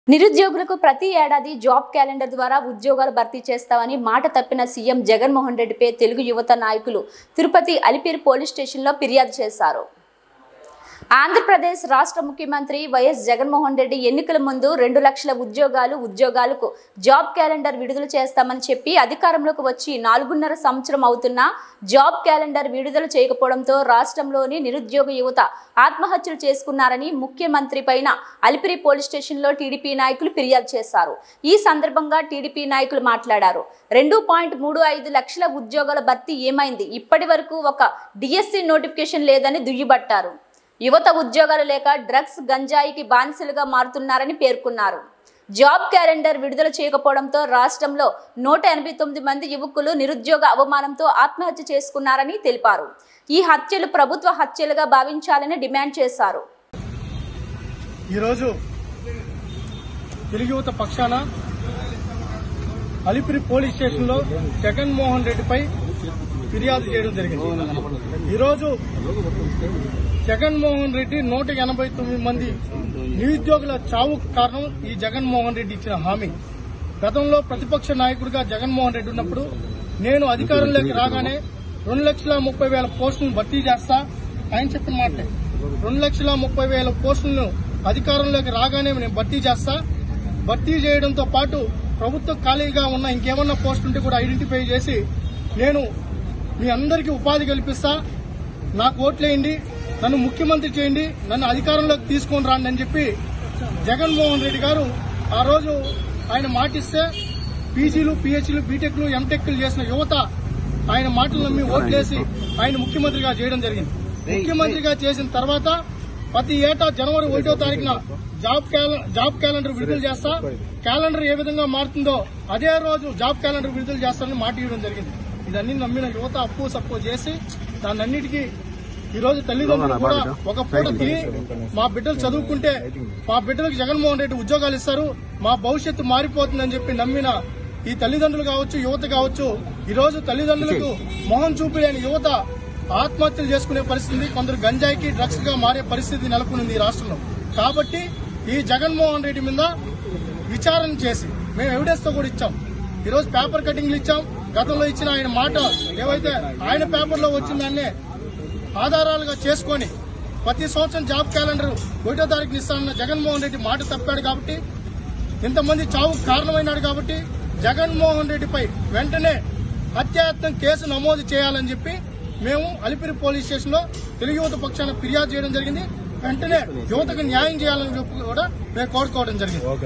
నిరుద్యోగులకు ప్రతి ఏడాది జాబ్ క్యాలెండర్ ద్వారా ఉద్యోగాలు భర్తీ చేస్తామని మాట తప్పిన సీఎం జగన్మోహన్ రెడ్డిపై తెలుగు యువత నాయకులు తిరుపతి అలిపిరి పోలీస్ స్టేషన్లో ఫిర్యాదు చేశారు ఆంధ్రప్రదేశ్ రాష్ట్ర ముఖ్యమంత్రి వైఎస్ జగన్మోహన్ రెడ్డి ఎన్నికల ముందు రెండు లక్షల ఉద్యోగాలు ఉద్యోగాలకు జాబ్ క్యాలెండర్ విడుదల చేస్తామని చెప్పి అధికారంలోకి వచ్చి నాలుగున్నర సంవత్సరం అవుతున్నా జాబ్ క్యాలెండర్ విడుదల చేయకపోవడంతో రాష్ట్రంలోని నిరుద్యోగ యువత ఆత్మహత్యలు చేసుకున్నారని ముఖ్యమంత్రి పైన అలిపిరి పోలీస్ స్టేషన్లో టీడీపీ నాయకులు ఫిర్యాదు చేశారు ఈ సందర్భంగా టీడీపీ నాయకులు మాట్లాడారు రెండు పాయింట్ మూడు ఐదు లక్షల ఉద్యోగాల భర్తీ ఏమైంది ఇప్పటి వరకు ఒక డిఎస్సి నోటిఫికేషన్ లేదని దుయ్యబట్టారు యువత ఉద్యోగాలు లేక డ్రగ్స్ గంజాయికి బానిసలుగా మారుతున్నారని పేర్కొన్నారు జాబ్ క్యాలెండర్ విడుదల చేయకపోవడంతో రాష్ట్రంలో నూట ఎనభై తొమ్మిది మంది యువకులు నిరుద్యోగ అవమానంతో ఆత్మహత్య చేసుకున్నారని తెలిపారు ఈ హత్యలు ప్రభుత్వ హత్యలుగా భావించాలని డిమాండ్ చేశారు ఈరోజు తెలుగు యువత పక్షాన అలిపిరి పోలీస్ స్టేషన్లో జగన్మోహన్ రెడ్డిపై ఫిర్యాదు చేయడం జరిగింది ఈరోజు జగన్మోహన్ రెడ్డి నూట ఎనభై తొమ్మిది మంది నిరుద్యోగుల చావుకు కారణం ఈ జగన్మోహన్ రెడ్డి ఇచ్చిన హామీ గతంలో ప్రతిపక్ష నాయకుడిగా జగన్మోహన్ రెడ్డి ఉన్నప్పుడు నేను అధికారంలోకి రాగానే రెండు లక్షల ముప్పై వేల పోస్టులను భర్తీ చేస్తా ఆయన చెప్పిన మాటే రెండు లక్షల ముప్పై వేల పోస్టులను అధికారంలోకి రాగానే నేను భర్తీ చేస్తా భర్తీ చేయడంతో పాటు ప్రభుత్వ ఖాళీగా ఉన్న ఇంకేమన్నా పోస్ట్ ఉంటే కూడా ఐడెంటిఫై చేసి నేను మీ అందరికీ ఉపాధి కల్పిస్తా నాకు ఓట్లేయండి నన్ను ముఖ్యమంత్రి చేయండి నన్ను అధికారంలోకి తీసుకొని రాండి అని చెప్పి జగన్మోహన్ రెడ్డి గారు ఆ రోజు ఆయన మాటిస్తే పీజీలు పిహెచ్లు బీటెక్లు ఎంటెక్లు చేసిన యువత ఆయన మాటలు నమ్మి ఓట్లేసి ఆయన ముఖ్యమంత్రిగా చేయడం జరిగింది ముఖ్యమంత్రిగా చేసిన తర్వాత ప్రతి ఏటా జనవరి ఒకటో తారీఖున జాబ్ క్యాల- జాబ్ క్యాలెండర్ విడుదల చేస్తా క్యాలెండర్ ఏ విధంగా మారుతుందో అదే రోజు జాబ్ క్యాలెండర్ విడుదల చేస్తానని మాట ఇవ్వడం జరిగింది ఇదన్నీ నమ్మిన యువత అప్పు సప్పు చేసి దాన్నన్నిటికీ ఈ రోజు తల్లిదండ్రులు కూడా ఒక పూట తిని మా బిడ్డలు చదువుకుంటే మా బిడ్డలకు జగన్మోహన్ రెడ్డి ఉద్యోగాలు ఇస్తారు మా భవిష్యత్తు మారిపోతుందని చెప్పి నమ్మిన ఈ తల్లిదండ్రులు కావచ్చు యువత కావచ్చు ఈ రోజు తల్లిదండ్రులకు మొహం చూపలేని యువత ఆత్మహత్యలు చేసుకునే పరిస్థితి కొందరు గంజాయికి డ్రగ్స్ గా మారే పరిస్థితి నెలకొనింది ఈ రాష్ట్రంలో కాబట్టి ఈ జగన్మోహన్ రెడ్డి మీద విచారణ చేసి మేము ఎవిడెన్స్ తో కూడా ఇచ్చాం ఈ రోజు పేపర్ కటింగ్లు ఇచ్చాం గతంలో ఇచ్చిన ఆయన మాట ఏవైతే ఆయన పేపర్ లో వచ్చిందాన్నే ఆధారాలుగా చేసుకొని ప్రతి సంవత్సరం జాబ్ క్యాలెండర్ ఒకటో తారీఖున ఇస్తానన్న జగన్మోహన్ రెడ్డి మాట తప్పాడు కాబట్టి ఇంతమంది చావు కారణమైనాడు కాబట్టి జగన్మోహన్ రెడ్డిపై వెంటనే హత్యాయత్నం కేసు నమోదు చేయాలని చెప్పి మేము అలిపిరి పోలీస్ స్టేషన్ లో తెలుగు యువత పక్షాన ఫిర్యాదు చేయడం జరిగింది వెంటనే యువతకు న్యాయం చేయాలని చెప్పి కూడా మేము కోరుకోవడం జరిగింది